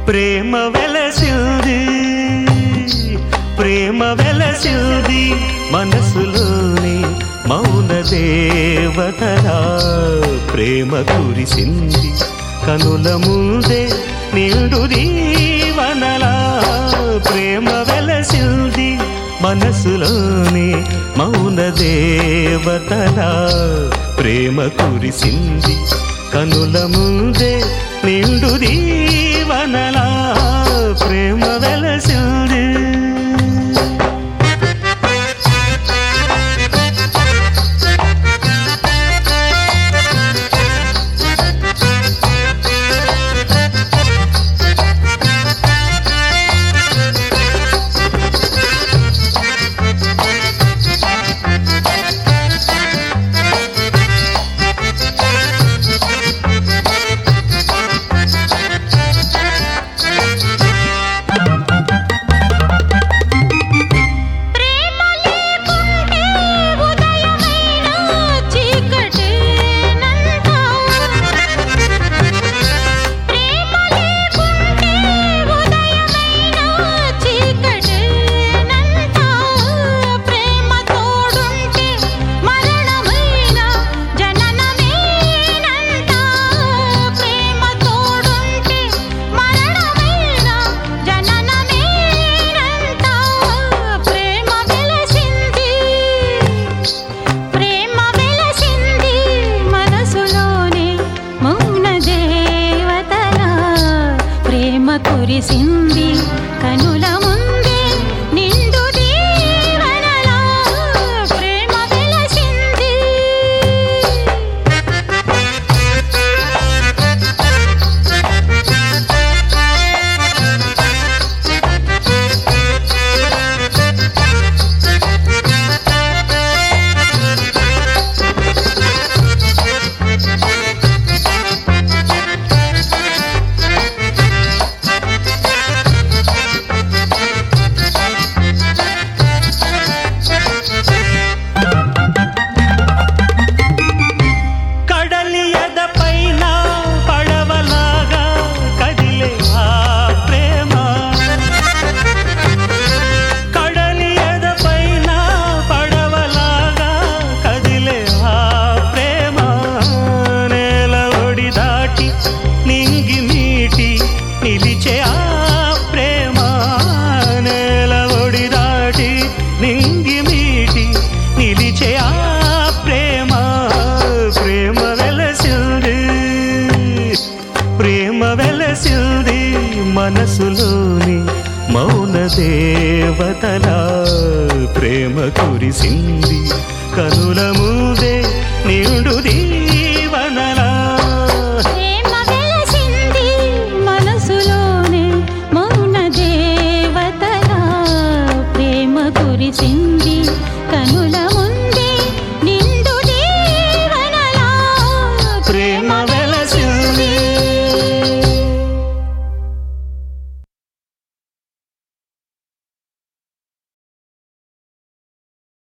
ప్రేమ వెలసింది ప్రేమ వెలసింది మనసులోని మౌన దేవతరా ప్రేమ కురిసింది కనుల ముందే నిండు దీవనలా ప్రేమ వెలసింది మనసులోని మౌన దేవతలా ప్రేమ కురిసింది కనుల ముందే నిండు దీవనలా ప్రేమ వెలసింది ప్రేమ లేకుంటే ఉదయమైనా చీకటేనంట ప్రేమ లేకుంటే ఉదయమైనా చీకటేనంట ప్రేమ తోడుంటే మరణమైనా జననమేనంట ప్రేమ తోడుంటే మరణమైనా జననమేనంట ప్రేమ వెలసింది ప్రేమ వెలసింది మనసులోనే మౌన దేవతల ప్రేమ కురిసింది కనుల ముందే నిండు దీవెనలా ప్రేమ వెలసింది కడలి ఎదపైన పడవలాగా కదిలే ఆ ప్రేమ కడలి ఎదపైన పడవలాగా కదిలే ఆ ప్రేమ నేల ఒడి దాటి నింగి మీటి నిలిచే ఆ ప్రేమ నేల ఒడి దాటి నింగి మీటి నిలిచే ఆ ప్రేమ ప్రేమ వెలసింది ప్రేమ వెలసింది మనసులోని మౌన దేవతల ప్రేమ కురిసింది కనుల ముందే నిండు దీ